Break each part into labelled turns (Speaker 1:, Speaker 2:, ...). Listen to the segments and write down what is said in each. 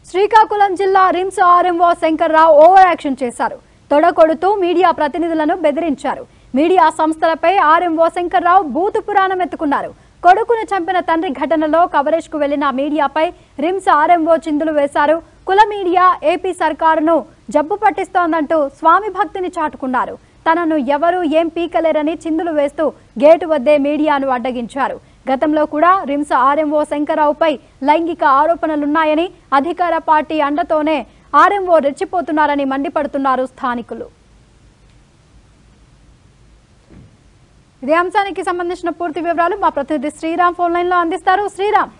Speaker 1: శ్రీకాకుళం జిల్లా RIMS RMO Shankarrao over action చేశారు తొడకొడుతూ మీడియా ప్రతినిధులను బెదిరించారు మీడియా సంస్థలపై ఆర్ఎంఓ శంకర్రావు బూతు పురాణం ఎత్తుకున్నారు కొడుకును చంపిన తండ్రి ఘటనలో కవరేజ్ కు వెళ్లిన మీడియాపై రిమ్స్ ఆర్ఎంఓ చిందులు వేశారు కుల మీడియా ఏపీ సర్కారును జబ్బు పట్టిస్తోందంటూ స్వామి భక్తిని చాటుకున్నారు తనను ఎవరూ ఏం పీకలేరని చిందులు వేస్తూ గేటు వద్దే మీడియాను అడ్డగించారు గతంలో కూడా రిమ్స్ ఆర్ఎంఓ శంకర్రావుపై లైంగిక ఆరోపణలున్నాయని అధికార పార్టీ అండతోనే ఆర్ఎంఓ రెచ్చిపోతున్నారని మండిపడుతున్నారు స్థానికులు ఇదే అంశానికి సంబంధించిన పూర్తి వివరాలు మా ప్రతినిధి శ్రీరామ్ ఫోన్ లైన్ లో అందిస్తారు Sriram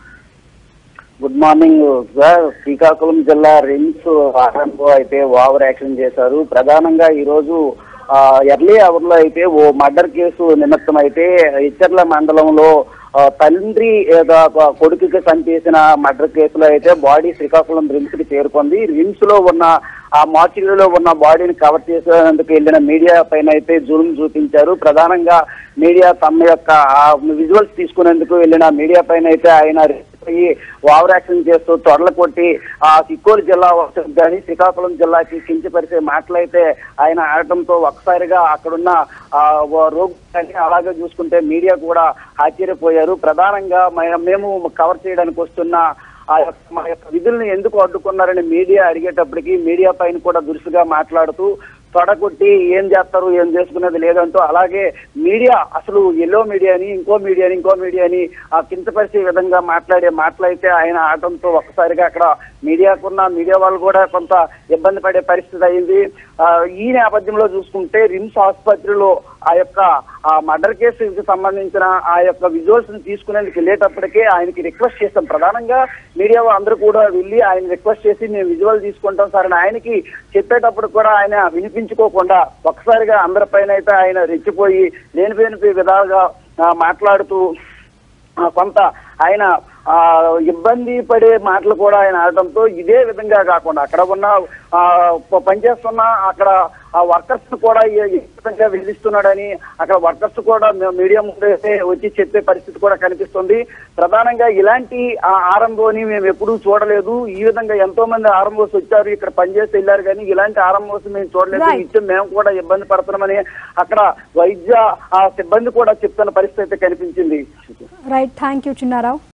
Speaker 2: good morning sir Srikakulam జిల్లా రిమ్స్ ఆరంభం అయితే ఓవర్ యాక్షన్ చేశారు ప్రధానంగా ఈ రోజు ఎర్లీ అవర్ లో అయితే ఓ మర్డర్ కేసు నిమిత్తం అయితే ఇచ్చర్ల మండలంలో ఆ, తండ్రి ఏదో ఒక కొడుకుకి చంపేసిన మర్డర్ కేసులో అయితే బాడీ శ్రీకాకుళం రిమ్స్ కి చేరుకుంది రిమ్స్ లో ఉన్న ఆ మార్చిలో ఉన్న బాడీని కవర్ చేసేందుకు వెళ్ళిన మీడియా పైన అయితే జూమ్ చూపించారు ప్రధానంగా మీడియా తమ యొక్క విజువల్స్ తీసుకునేందుకు వెళ్ళిన మీడియా పైన అయితే ఆయన పోయి ఓవర్ యాక్షన్ చేస్తూ తొడలు కొట్టి ఆ సిక్కోలు జిల్లా వస్తుంది కానీ శ్రీకాకుళం జిల్లాకి కించపరిచే మాటలైతే ఆయన ఆడటంతో ఒకసారిగా అక్కడున్న ఆ రోగి అలాగే చూసుకుంటే మీడియా కూడా ఆశ్చర్యపోయారు ప్రధానంగా మ- మేము కవర్ చేయడానికి వస్తున్న ఆ యొక్క మా యొక్క విధుల్ని ఎందుకు అడ్డుకున్నారని మీడియా అడిగేటప్పటికి మీడియా పైన కూడా దురుసుగా మాట్లాడుతూ తొడగొట్టి ఏం చేస్తారు ఏం చేసుకునేది లేదంటూ అలాగే మీడియా అసలు ఎల్లో మీడియాని ఇంకో మీడియాని ఇంకో మీడియాని ఆ కించపరిచే విధంగా మాట్లాడే మాటలైతే ఆయన ఆటంతో ఒక్కసారిగా అక్కడ మీడియాకున్న మీడియా వాళ్ళు కూడా కొంత ఇబ్బంది పడే పరిస్థితి అయింది ఆ, ఈ నేపథ్యంలో చూసుకుంటే రిమ్స్ ఆసుపత్రిలో ఆ యొక్క ఆ మర్డర్ కేసుకి సంబంధించిన ఆ యొక్క విజువల్స్ ని తీసుకునేందుకు వెళ్ళేటప్పటికే ఆయనకి రిక్వెస్ట్ చేస్తాం ప్రధానంగా మీడియా అందరూ కూడా వెళ్ళి ఆయన రిక్వెస్ట్ చేసి మేము విజువల్ తీసుకుంటాం సార్ అని ఆయనకి చెప్పేటప్పుడు కూడా ఆయన వినిపించుకోకుండా ఒక్కసారిగా అందరిపైన అయితే ఆయన రెచ్చిపోయి లేనిపోయిన విధాలుగా ఆ, మాట్లాడుతూ ఆ, కొంత ఆయన ఆ ఇబ్బంది పడే మాటలు కూడా ఆయన ఆడటంతో ఇదే విధంగా కాకుండా అక్కడ ఉన్న ఆ ప- పనిచేస్తున్న అక్కడ ఆ వర్కర్స్ కూడా ఏ- ఏ విధంగా వేధిస్తున్నాడని అక్కడ వర్కర్స్ కూడా మే- మీడియా ముందైతే వచ్చి చెప్పే పరిస్థితి కూడా కనిపిస్తుంది ప్రధానంగా ఇలాంటి ఆ ఆరంభోని మేము ఎప్పుడూ చూడలేదు ఈ విధంగా ఎంతో మంది ఆరంభోస్ వచ్చారు ఇక్కడ పనిచేసి వెళ్ళారు కానీ ఇలాంటి ఆరంభోస్ మేము చూడలేదు
Speaker 1: Right.
Speaker 2: ఇచ్చే మేము కూడా ఇబ్బంది పడుతున్నామని అక్కడ వైద్య ఆ సిబ్బంది కూడా చెప్తున్న పరిస్థితి అయితే కనిపించింది
Speaker 1: రైట్ థ్యాంక్ యూ చిన్నారావు